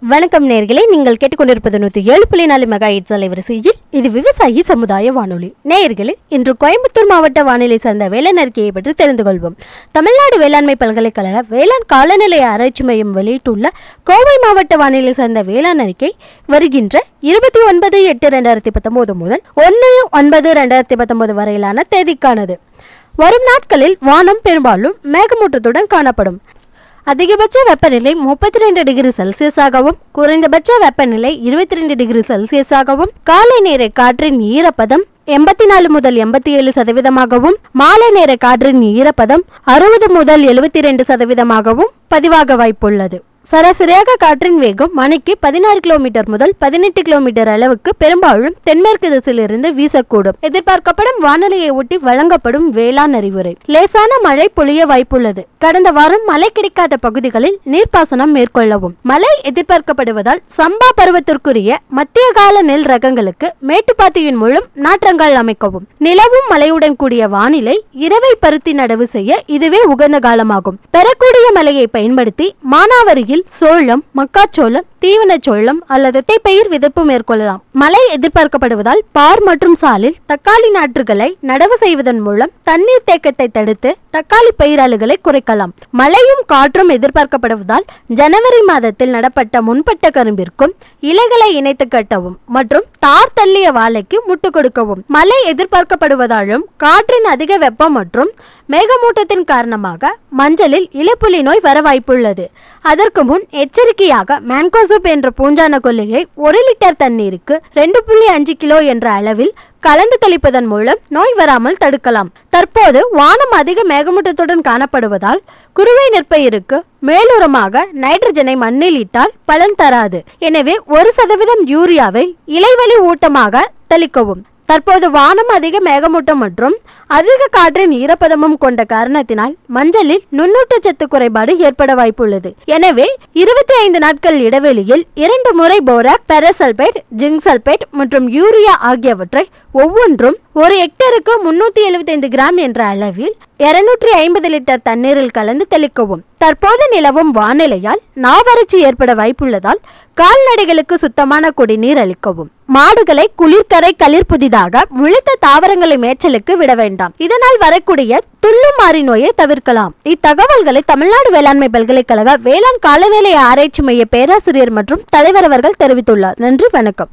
வணக்கம் நேர்களே நீங்கள் கேட்டுக்கொண்டிருப்பது நூத்தி ஏழு புள்ளி நாலு மெகா எயிட்ஸ் அலைவரிசையில் இது விவசாயி சமுதாய வானொலி நேயர்களே இன்று கோயம்புத்தூர் மாவட்ட வானிலை சார்ந்த வேளாண் அறிக்கையை பற்றி தெரிந்து கொள்வோம் தமிழ்நாடு வேளாண்மை பல்கலைக்கழக வேளாண் காலநிலை ஆராய்ச்சி மையம் வெளியிட்டுள்ள கோவை மாவட்ட வானிலை சார்ந்த வேளாண் அறிக்கை வருகின்ற இருபத்தி ஒன்பது எட்டு ரெண்டாயிரத்தி பத்தொன்பது முதல் ஒன்று ஒன்பது ரெண்டாயிரத்தி பத்தொன்பது வரையிலான தேதிக்கானது வரும் நாட்களில் வானம் பெரும்பாலும் மேகமூட்டத்துடன் காணப்படும் அதிகபட்ச வெப்பநிலை முப்பத்தி ரெண்டு டிகிரி செல்சியஸாகவும் குறைந்தபட்ச வெப்பநிலை இருபத்தி ரெண்டு டிகிரி செல்சியஸாகவும் காலை நேர காற்றின் ஈரப்பதம் எண்பத்தி நாலு முதல் எண்பத்தி ஏழு சதவீதமாகவும் மாலை நேர காற்றின் ஈரப்பதம் அறுபது முதல் எழுபத்தி ரெண்டு சதவீதமாகவும் பதிவாக வாய்ப்புள்ளது சராசரியாக காற்றின் வேகம் மணிக்கு பதினாறு கிலோமீட்டர் முதல் பதினெட்டு கிலோமீட்டர் அளவுக்கு பெரும்பாலும் தென்மேற்கு திசையிலிருந்து வீசக்கூடும் எதிர்பார்க்கப்படும் வானிலையை ஒட்டி வழங்கப்படும் வேளாண் அறிவுரை லேசான மழை பொழிய வாய்ப்புள்ளது கடந்த வாரம் மழை கிடைக்காத பகுதிகளில் நீர்ப்பாசனம் மேற்கொள்ளவும் மழை எதிர்பார்க்கப்படுவதால் சம்பா பருவத்திற்குரிய மத்திய கால நெல் ரகங்களுக்கு மேட்டுப்பாத்தியின் மூலம் நாற்றங்கால் அமைக்கவும் நிலவும் மழையுடன் கூடிய வானிலை இரவை பருத்தி நடவு செய்ய இதுவே உகந்த காலமாகும் பெறக்கூடிய மழையை பயன்படுத்தி மானாவரியில் சோளம் மக்காச்சோளம் தீவனச் சோளம் அல்லது பயிர் விதைப்பு மேற்கொள்ளலாம் மழை எதிர்பார்க்கப்படுவதால் பார் மற்றும் சாலில் தக்காளி நாற்றுகளை நடவு செய்வதன் மூலம் தண்ணீர் தேக்கத்தை தடுத்து தக்காளி பயிராளுகளை குறைக்கலாம் மழையும் காற்றும் எதிர்பார்க்கப்படுவதால் ஜனவரி மாதத்தில் நடப்பட்ட முன்பட்ட கரும்பிற்கும் இலைகளை இணைத்து கட்டவும் மற்றும் தார் தள்ளிய வாழைக்கு முட்டு கொடுக்கவும் மழை எதிர்பார்க்கப்படுவதாலும் காற்றின் அதிக வெப்பம் மற்றும் மேகமூட்டத்தின் காரணமாக மஞ்சளில் இலைப்புலி நோய் வர வாய்ப்புள்ளது அதற்கு முன் எச்சரிக்கையாக மேன்கோசூப் என்ற பூஞ்சான கொல்லியை ஒரு லிட்டர் தண்ணீருக்கு ரெண்டு புள்ளி அஞ்சு கிலோ என்ற அளவில் கலந்து தெளிப்பதன் மூலம் நோய் வராமல் தடுக்கலாம் தற்போது வானம் அதிக மேகமூட்டத்துடன் காணப்படுவதால் குறுவை நெற்பயிருக்கு மேலுரமாக நைட்ரஜனை மண்ணில் இட்டால் பலன் தராது எனவே ஒரு சதவீதம் யூரியாவை இலைவழி ஊட்டமாக தெளிக்கவும் தற்போது வானம் அதிக மேகமூட்டம் மற்றும் அதிக காற்றின் ஈரப்பதமும் கொண்ட காரணத்தினால் மஞ்சளில் நுண்ணூட்டச்சத்து குறைபாடு ஏற்பட வாய்ப்புள்ளது எனவே இருபத்தி ஐந்து நாட்கள் இடைவெளியில் இரண்டு முறை போராக் பெரசல்பேட் ஜிங்க் சல்பேட் மற்றும் யூரியா ஆகியவற்றை ஒவ்வொன்றும் ஒரு ஹெக்டருக்கு முன்னூத்தி எழுபத்தைந்து கிராம் என்ற அளவில் இருநூற்றி ஐம்பது லிட்டர் தண்ணீரில் கலந்து தெளிக்கவும் தற்போது நிலவும் வானிலையால் நாவறட்சி ஏற்பட வாய்ப்புள்ளதால் கால்நடைகளுக்கு சுத்தமான குடிநீர் அளிக்கவும் மாடுகளை குளிர்கரை களிர் புதிதாக முளைத்த தாவரங்களை மேய்ச்சலுக்கு விட வேண்டாம் இதனால் வரக்கூடிய துள்ளுமாறி நோயை தவிர்க்கலாம் இத்தகவல்களை தமிழ்நாடு வேளாண்மை பல்கலைக்கழக வேளாண் காலநிலை ஆராய்ச்சி மைய பேராசிரியர் மற்றும் தலைவர் அவர்கள் தெரிவித்துள்ளார் நன்றி வணக்கம்